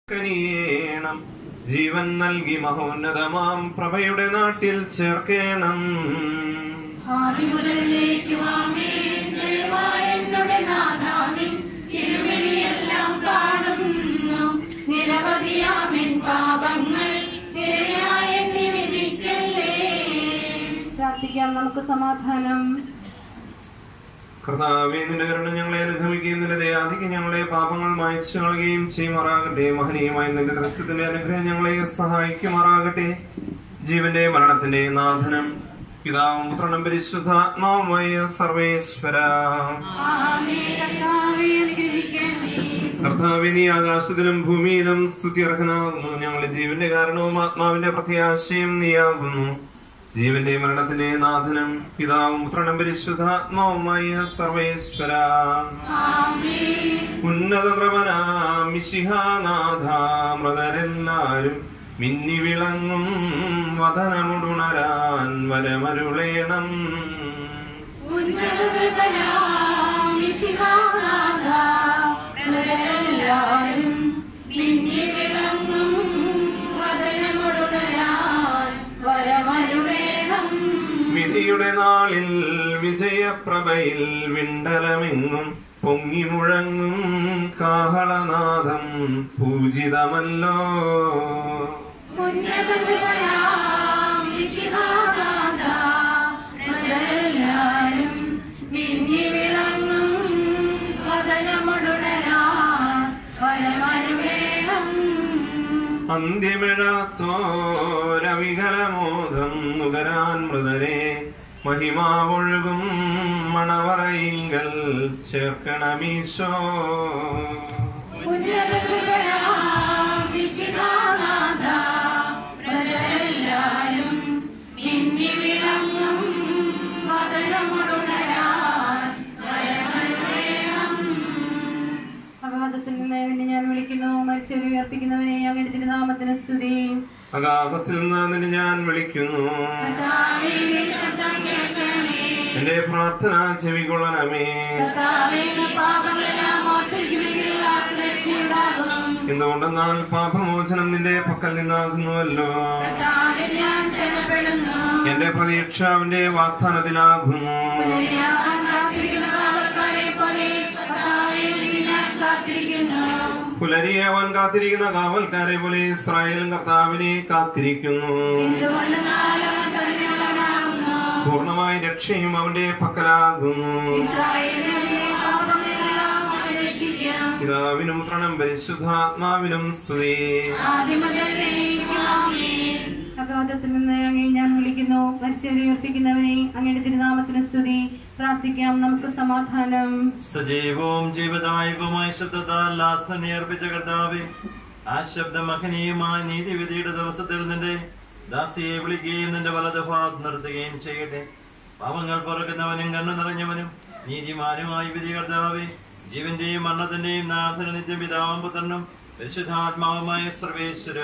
കനിയേണം ജീവൻ നൽകി മഹോന്നതമാം പ്രഭയുടെ നാട്ടിൽ ചേർക്കേണം ആദിമുതലേക്കുവാമേൻ ദയവായ എന്നുടെ നാഥാവിൻ തിരുവിളിയെല്ലാം കാണുന്നു നിരവധിയാമിൻ പാപങ്ങൾ ഇരയായ എന്നെ വിധിക്കല്ലേ പ്രാർത്ഥിക്കാം നമുക്ക് സമാധാനം കർത്താവേ നിന്റെ കരുണ ഞങ്ങളെ അനുഗമിക്കുകയും നിന്റെ ദയാധിക്ക് ഞങ്ങളെ പാപങ്ങൾ മായച്ചു കളയുകയും ചെയ്യുമാറാകട്ടെ മഹനീയമായ നിന്റെ ദൃത്യത്തിന്റെ അനുഗ്രഹം ഞങ്ങളെ സഹായിക്കുമാറാകട്ടെ ജീവന്റെ മരണത്തിന്റെ നാഥനം പിതാവും പുത്രനും പരിശുദ്ധാത്മാവുമായ സർവേശ്വര ആമേൻ കർത്താവേ അനുഗ്രഹിക്കണമേ കർത്താവേ നീ ആകാശത്തിലും ഭൂമിയിലും സ്തുത്യർഹനാകുന്നു ഞങ്ങളുടെ ജീവന്റെ കാരണവും ആത്മാവിന്റെ പ്രത്യാശയും നീയാകുന്നു ജീവന്റെ മരണത്തിന്റെ നാഥനും പിതാവും പുത്രനും പരിശുദ്ധാത്മാവുമായ സർവേശ്വര ഉന്നത മിശിഹാനാഥ മൃതരെല്ലാരും മിന്നി വിളങ്ങും വതനമുടുണരാൻ വരമരുളേണം ഉന്നത കൃപയാം മിശിഹാനാഥ, മൃതരെല്ലാരും മിന്നി വിളങ്ങും വദനമൊടുണരാൻ വരമരുളേണം. വിധിയുടെ നാളിൽ വിജയപ്രഭയിൽ വിണ്ടലമെങ്ങും പൊങ്ങി മുഴങ്ങും കാഹളനാദം പൂജിതമല്ലോ ഉന്നത കൃപയാം മിശിഹാനാഥ, മൃതരെല്ലാരും മിന്നി വിളങ്ങും വദനമൊടുണരാൻ വരമരുളേണം അന്ത്യമിഴാത്തോരവികലമോദം നുകരാൻ മൃതരെ മഹിമാവൊഴുകും മണവറയിങ്കൽ ചേർക്കണമീശോ ഉന്നത കൃപയാം മിശിഹാനാഥ, മൃതരെല്ലാരും മിന്നി വിളങ്ങും വദനമൊടുണരാൻ വരമരുളേണം അഗാധത്തിൽ നിന്ന് നിന്നെ ഞാൻ വിളിക്കുന്നു മരിച്ചവരെ ഉയർപ്പിക്കുന്നവനെ അങ്ങയുടെ തിരുനാമത്തിന് സ്തുതി അഗാധത്തിൽ നിന്ന് നിന്നെ ഞാൻ വിളിക്കുന്നു കർത്താവേ, നീ ശബ്ദം കേൾക്കണമേ. എന്റെ പ്രാർത്ഥന ചെവികൊള്ളണമേ കർത്താവേ, നീ പാപങ്ങളെല്ലാം ഓർത്തിരിക്കുമെങ്കിൽ ആർക്ക് രക്ഷയുണ്ടാകും? എന്തുകൊണ്ടെന്നാൽ പാപമോചനം നിന്റെ പക്കൽ നിന്നാകുന്നുവല്ലോ കർത്താവേ, ഞാൻ ശരണപ്പെടുന്നു. എന്റെ പ്രതീക്ഷ അവന്റെ വാഗ്ദാനത്തിലാകുന്നു പുലരിയാകാൻ കാത്തിരിക്കുന്ന കാവൽക്കാരെ പോലെ കർത്താവേ, നീ ഞാൻ കാത്തിരിക്കുന്നു. പുലരിയാവാൻ കാത്തിരിക്കുന്ന കാവൽക്കാരെ പോലെ ഇസ്രായേലും കർത്താവിനെ കാത്തിരിക്കുന്നു എന്തുകൊണ്ടെന്നാൽ അവൻ കരുണയുള്ളവനാകുന്നു. പൂർണ്ണമായ രക്ഷയും അവന്റെ പക്കലാകുന്നു ഇസ്രായേലിനെ നിന്റെ പാപങ്ങളിൽ നിന്നെല്ലാം അവൻ രക്ഷിക്കും. പിതാവിനും പുത്രനും പരിശുദ്ധാത്മാവിനും സ്തുതി ആദ്യം മുതൽ എന്നേക്കും ആമേൻ. അഗാധത്തിൽ നിന്ന് അങ്ങേ ഞാൻ വിളിക്കുന്നു മരിച്ചവരെ ഉയർപ്പിക്കുന്നവനെ അങ്ങയുടെ തിരുനാമത്തിന് സ്തുതി പ്രാർത്ഥിക്കാം നമുക്ക് സമാധാനം സജീവവും ജീവദായകവുമായ ശബ്ദത്താൽ ലാസ്തനെ അർപ്പിച്ച കർത്താവെ ആ ശബ്ദം മഹനീയമായ നീതിവിധിയുടെ ദിവസത്തിൽ നിന്റെ ദാസിയെ വിളിക്കുകയും നിന്റെ വലത് ഭാഗത്ത് നിർത്തുകയും ചെയ്യട്ടെ പാവങ്ങൾ പുറക്കുന്നവനും കണ്ണു നിറഞ്ഞവനും നീതിമാനുമായി വിധി കർത്താവെ ജീവന്റെയും മരണത്തിന്റെയും നാഥന നിത്യപിതാവും പുത്രനും പരിശുദ്ധാത്മാവുമായ സർവേശ്വര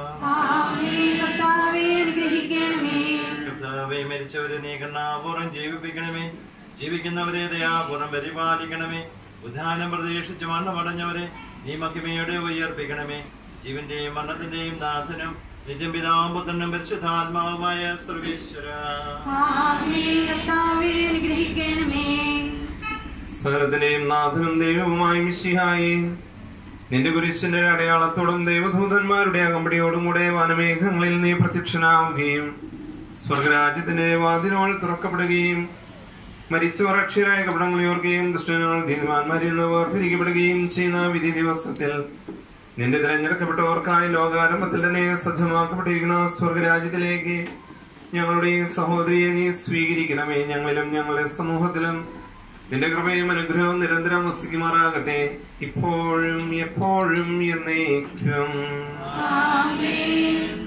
ആമേൻ. കർത്താവേ, അനുഗ്രഹിക്കണമേ കർത്താവെ മരിച്ചവരെ നീ കണ്ണാപൂർവ്വം ജീവിപ്പിക്കണമേ ജീവിക്കുന്നവരെ ദയാപൂർവ്വം പരിപാലിക്കണമേ ഉദ്ധാനം പ്രതീക്ഷിച്ച് മണ്ണമടഞ്ഞവരെ നീ മഹിമയോടെ ഉയർപ്പിക്കണമേ ജീവന്റെയും മരണത്തിന്റെയും നാഥനും നിത്യം പിതാവും പുത്രനും പരിശുദ്ധാത്മാവുമായ സർവേശ്വര ആമേൻ. കർത്താവേ, അനുഗ്രഹിക്കണമേ സകലത്തിന്റെയും നാഥനും ദൈവവുമായ മിശിഹായി നിന്റെ കുരിശിന്റെ അടയാളത്തോടും ദൈവദൂതന്മാരുടെ അകമ്പടിയോടും കൂടെ വനമേഘങ്ങളിൽ നീ പ്രത്യക്ഷനാവുകയും സ്വർഗരാജ്യത്തിന്റെ വാതിലുകൾ തുറക്കപ്പെടുകയും മരിച്ചവർ അക്ഷരായ കപടങ്ങൾ ഓർക്കുകയും ദുഷ്ടങ്ങൾ നീതിമാന്മാരിൽ നിന്ന് വേർതിരിക്കപ്പെടുകയും ചെയ്യുന്ന വിധി ദിവസത്തിൽ നിന്റെ തിരഞ്ഞെടുക്കപ്പെട്ടവർക്കായി ലോകാരംഭത്തിൽ തന്നെ സജ്ജമാക്കപ്പെട്ടിരിക്കുന്ന സ്വർഗരാജ്യത്തിലേക്ക് ഞങ്ങളുടെ ഈ സഹോദരിയെ നീ സ്വീകരിക്കണമേ ഞങ്ങളിലും ഞങ്ങളുടെ സമൂഹത്തിലും നിന്റെ കൃപയും അനുഗ്രഹവും നിരന്തരം വസിക്കുമാറാകട്ടെ ഇപ്പോഴും എപ്പോഴും എന്നേക്കും ആമേൻ